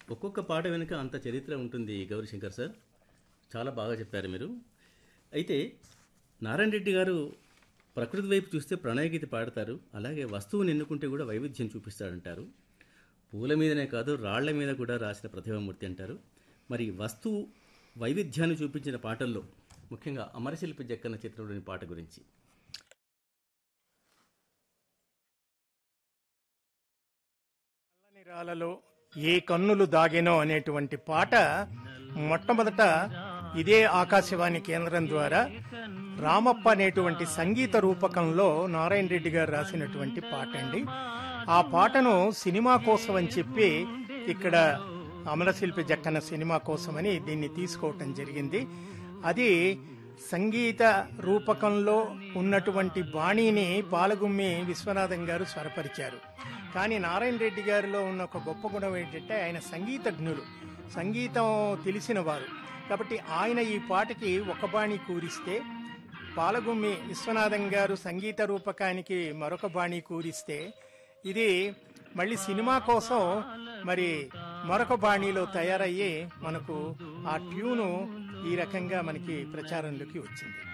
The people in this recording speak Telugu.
ఒక్కొక్క పాట వెనుక అంత చరిత్ర ఉంటుంది గౌరీశంకర్ సార్ చాలా బాగా చెప్పారు మీరు అయితే నారాయణ రెడ్డి గారు ప్రకృతి వైపు చూస్తే ప్రణయగీతి పాడతారు అలాగే వస్తువుని ఎన్నుకుంటే కూడా వైవిధ్యం చూపిస్తాడంటారు పూల మీదనే కాదు రాళ్ల మీద కూడా రాసిన ప్రతిభామూర్తి అంటారు మరి వస్తువు వైవిధ్యాన్ని చూపించిన పాటల్లో ముఖ్యంగా అమరశిల్పి జక్కన్న చిత్రంలోని పాట గురించి చల్లని రాలలో ఏ కన్నులు దాగెనో అనేటువంటి పాట మొట్టమొదట ఇదే ఆకాశవాణి కేంద్రం ద్వారా రామప్ప అనేటువంటి సంగీత రూపకంలో నారాయణ రెడ్డి గారు రాసినటువంటి పాట అండి ఆ పాటను సినిమా కోసం అని చెప్పి ఇక్కడ అమరశిల్పి జక్కన్న సినిమా కోసమని దీన్ని తీసుకోవటం జరిగింది అది సంగీత రూపకంలో ఉన్నటువంటి బాణీని పాలగుమ్మి విశ్వనాథం గారు స్వరపరిచారు కానీ నారాయణ రెడ్డి గారిలో ఉన్న ఒక గొప్ప గుణం ఏంటంటే ఆయన సంగీతజ్ఞులు సంగీతం తెలిసిన వారు కాబట్టి ఆయన ఈ పాటకి ఒక బాణి కూరిస్తే పాలగుమ్మి విశ్వనాథం గారు సంగీత రూపకానికి మరొక బాణి కూరిస్తే ఇది మళ్ళీ సినిమా కోసం మరి మరొక బాణీలో తయారయ్యి మనకు ఆ ట్యూను ఈ రకంగా మనకి ప్రచారంలోకి వచ్చింది